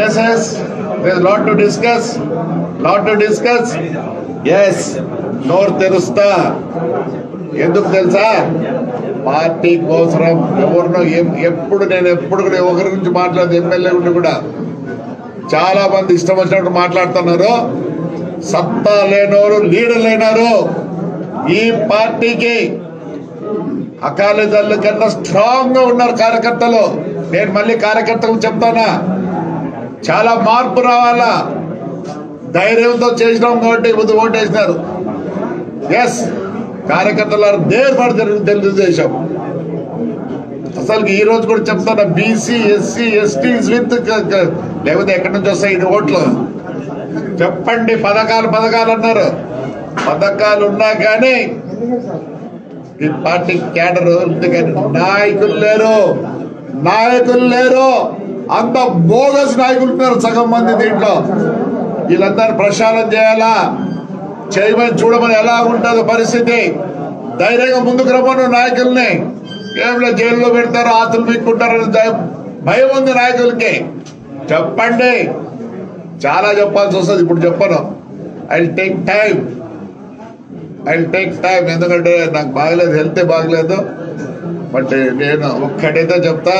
yes yes lot to discuss lot to discuss yes నోరు తెరుస్తా ఎందుకు తెలుసా పార్టీ కోసరం ఎవరినో ఎం- ఎప్పుడు నేను ఎప్పుడు కూడా ఒకరి గురించి మాట్లాడదు ఎమ్మెల్యే గురించి కూడా చాలా మంది ఇష్టం వచ్చినట్టు మాట్లాడుతున్నారు సత్తా లేనోరు లీడర్ లేనారు ఈ పార్టీకి అకాలీదళ్ళు కన్నా స్ట్రాంగ్ గా ఉన్నారు కార్యకర్తలు నేను మళ్ళీ కార్యకర్తలకు చెప్తానా చాలా మార్పు రావాలా ధైర్యంతో చేసినాం కాబట్టి ముందు ఓటేసినారు ఎస్ కార్యకర్తలు దేర్ ఫర్ తెలుగుదేశం అసలు ఈ రోజు కూడా చెప్తాను బీసీ ఎస్సీ ఎస్టీస్ విత్ లేకపోతే ఎక్కడి నుంచి వస్తాయి ఇది ఓట్లు చెప్పండి పథకాలు పథకాలు అన్నారు పథకాలు ఉన్నా కానీ ఈ పార్టీ క్యాడర్ ఉంది కానీ నాయకులు లేరు నాయకులు లేరు అంత బోగస్ నాయకులు ఉన్నారు సగం మంది దీంట్లో వీళ్ళందరూ ప్రక్షాళన చేయాలా చేయమని చూడమని ఎలా ఉంటుందో పరిస్థితి ధైర్యంగా ముందుకు రమ్మను నాయకుల్ని ఏమిలే జైల్లో పెడతారు ఆతులు మీక్కుంటారని దయ- భయం ఉంది నాయకులకి చెప్పండి చాలా చెప్పాల్సి వస్తుంది ఇప్పుడు చెప్పను I take time I take time ఎందుకంటే నాకు బాగలేదు హెల్త్ బాగలేదు బట్ నేను ఒక్కటైతే చెప్తా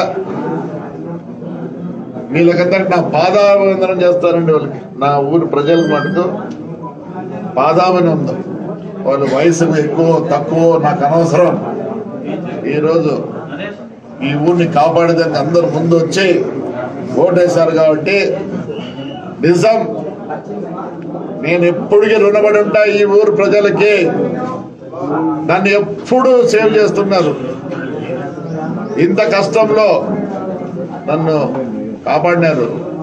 వీళ్ళకందరికి నా పాదాభివందనం చేస్తానండి వాళ్ళకి నా ఊరి ప్రజలకు మటుకు పాదాభినందనం వాళ్ళు వయసు ఎక్కువ తక్కువ నాకు అనవసరం ఈరోజు ఈ ఊరిని కాపాడేదానికి అందరు ముందు వచ్చి ఓటేశారు కాబట్టి నిజం నేను ఎప్పటికీ రుణపడి ఉంటా ఈ ఊరు ప్రజలకి నన్ను ఎప్పుడు సేవ్ చేస్తున్నారు ఇంత కష్టంలో నన్ను కాపాడినారు